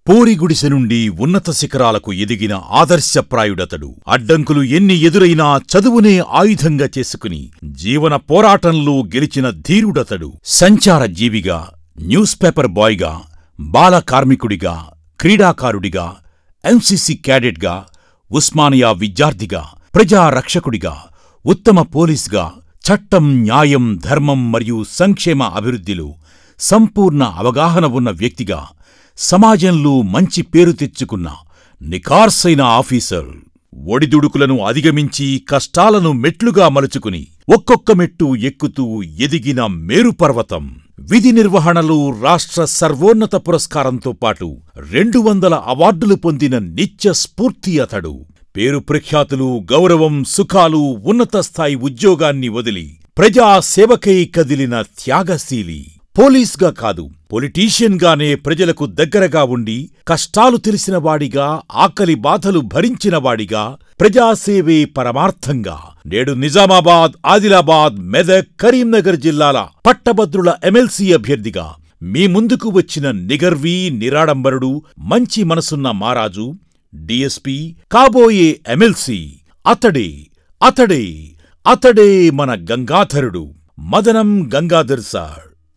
పూరి గుడిసె నుండి ఉన్నత శిఖరాలకు ఎదిగిన ఆదర్శప్రాయుడతడు అడ్డంకులు ఎన్ని ఎదురైనా చదువునే ఆయుధంగా చేసుకుని జీవన పోరాటంలో గెలిచిన ధీరుడతడు సంచార జీవిగా న్యూస్ పేపర్ బాయ్గా బాల కార్మికుడిగా క్రీడాకారుడిగా ఎంసీసీ క్యాడెట్గా ఉస్మానియా విద్యార్థిగా ప్రజా రక్షకుడిగా ఉత్తమ పోలీస్గా చట్టం న్యాయం ధర్మం మరియు సంక్షేమ అభివృద్ధిలో సంపూర్ణ అవగాహన ఉన్న వ్యక్తిగా సమాజంలో మంచి పేరు తెచ్చుకున్న నికార్సైన ఆఫీసర్ ఒడిదుడుకులను అధిగమించి కష్టాలను మెట్లుగా మలుచుకుని ఒక్కొక్క మెట్టు ఎక్కుతూ ఎదిగిన మేరుపర్వతం విధి నిర్వహణలో రాష్ట్ర సర్వోన్నత పురస్కారంతో పాటు రెండు వందల అవార్డులు పొందిన నిత్య స్ఫూర్తి అతడు పేరు ప్రఖ్యాతులు గౌరవం సుఖాలు ఉన్నత స్థాయి ఉద్యోగాన్ని వదిలి ప్రజా సేవకై కదిలిన త్యాగశీలి పోలీస్గా కాదు పొలిటీషియన్గానే ప్రజలకు దగ్గరగా ఉండి కష్టాలు తెలిసిన వాడిగా ఆకలి బాధలు భరించిన వాడిగా ప్రజాసేవే పరమార్థంగా నేడు నిజామాబాద్ ఆదిలాబాద్ మెదక్ కరీంనగర్ జిల్లాల పట్టభద్రుల ఎమ్మెల్సీ అభ్యర్థిగా మీ ముందుకు వచ్చిన నిగర్వీ నిరాడంబరుడు మంచి మనసున్న మారాజు డిఎస్పీ కాబోయే ఎమ్మెల్సీ అతడే అతడే అతడే మన గంగాధరుడు మదనం గంగాధర్ సార్